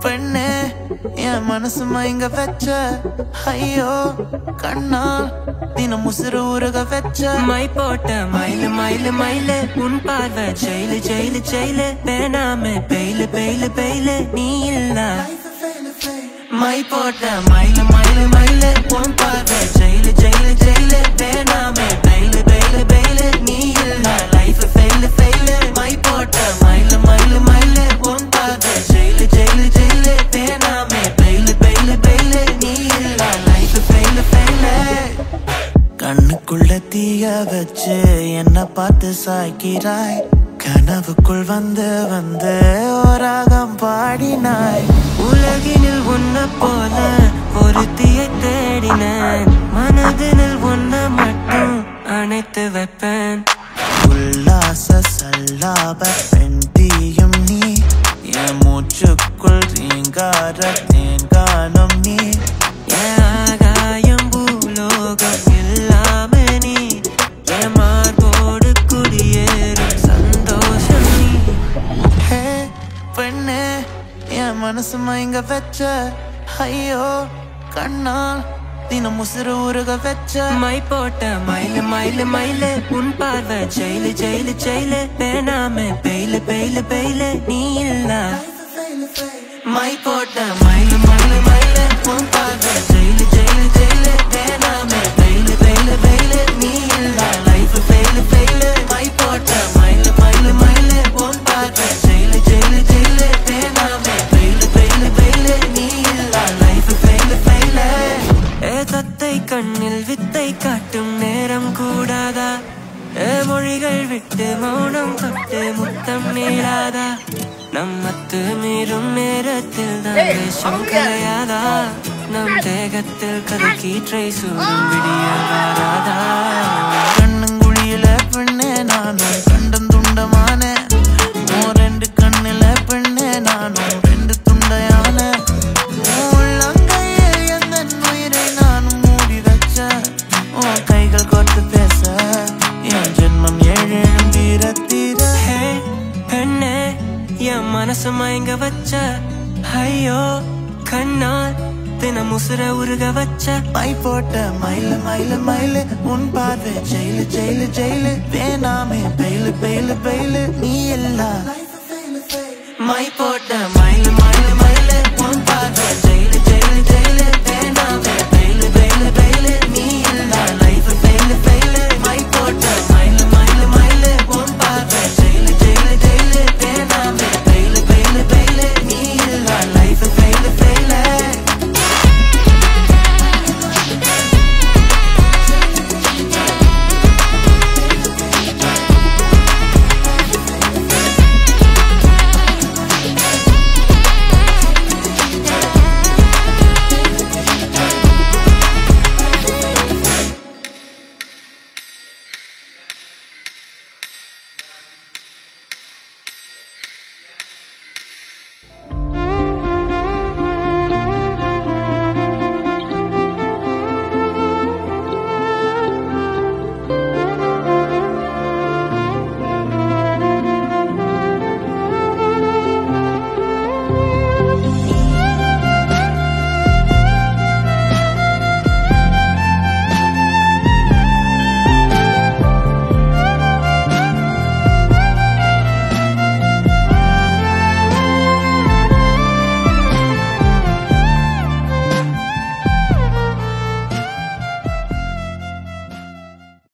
பெண்ணே என் மனசு மயங்க வச்ச ஐயோ கண்ணா தினம் உசுறு உருக வச்ச மை போட்ட மயிலு மயிலு மயிலு உன் பார்வை ஜெயிலு ஜெயிலு ஜெயிலு வேணாம பெயிலு பெயிலு பெயிலு நீ இல்ல மை போட்ட மயிலு மயிலு மயிலு உன் பார்வை ஜெயிலு ஜெயிலு ஜெயிலு வேணாம பெயிலு பெயிலு பெயிலு நீ இல்ல லைஃப் ஃபெயிலு ஃபெயிலு மை போட்ட மயிலு மயிலு மயிலு உன் பார்வை ஜெயிலு ஜெயிலு ஜெயிலு வேணாம பெயிலு பெயிலு பெயிலு நீ இல்ல லைஃப் ஃபெயிலு ஃபெயிலு கண்ணுக்குள்ள தீய வச்சு என்ன பார்த்து சாய்க்கிறாய் கனவுக்குள் வந்து வந்து ஓராகம் பாடினாய் உலகினில் உன்ன போல ஒரு தீயை தேடினேன் மனதினில் உன்ன மட்டும் அணைத்து வைப்பேன் உல்லாச சல்லாப பெண்டியும் நீ என் மூச்சுக்குள் ரீங்கார தேங்கானம் நீ என் ஆகாயம் பூலோகம் இல்லாம நீ என் மார்போடு குடியேறும் சந்தோஷம் நீ ஹே பெண்ணே என் மனசு மயங்க வச்ச ஐயோ கண்ணா தினம் உசுறு உருக வச்ச மை போட்ட மயிலு மயிலு மயிலு உன் பார்வை ஜெயிலு ஜெயிலு ஜெயிலு வேணாம பெயிலு பெயிலு பெயிலு நீ இல்ல மை போட்ட மயிலு மயிலு மயிலு உன் பார்வை ஜெயிலு ஜெயிலு ஜெயிலு வேணாம பெயிலு பெயிலு பெயிலு நீ இல்ல லைஃப் ஃபெயிலு ஃபெயிலு மை போட்ட மயிலு மயிலு மயிலு உன் பார்வை ஜெயிலு ஜெயிலு ஜெயிலு வேணாம பெயிலு பெயிலு பெயிலு நீ இல்ல லைஃப் ஃபெயிலு ஃபெயிலு ஏ தத்தை கண்ணில் வித்தை காட்டும் நேரம் கூடாதா ஏ மொழிகள் விட்டு மௌனம் தொட்டு முத்தம் நீளாதா நம்மத்து மீறும் நேரத்தில் தான் வேஷம் கலையாதா நம் தேகத்தில் கதை கீற்றை சூடும் விடிய வாராதா கண்ணுங்குழியில பெண்ணே நானும் கண்டம் துண்டமான உன் ரெண்டு கண்ணுல பெண்ணே நானும் ரெண்டு துண்டையான உன் உள்ளங்கையில் எந்த உயிரை நானும் மூடி வச்ச உன் கைகள் கோர்த்து பேச என் ஜென்மம் ஏழு தீர தீர ஹே பெண்ணே என் மனசு மயங்க வச்ச ஐயோ கண்ணால் தினம் உசுர உருக வச்ச மை போட்ட மயிலு மயிலு மயிலு உன் பார்வை ஜெயிலு ஜெயிலு ஜெயிலு வேணாமே பெயிலு பெயிலு பெயிலு நீ இல்லா மை போட்ட மயிலு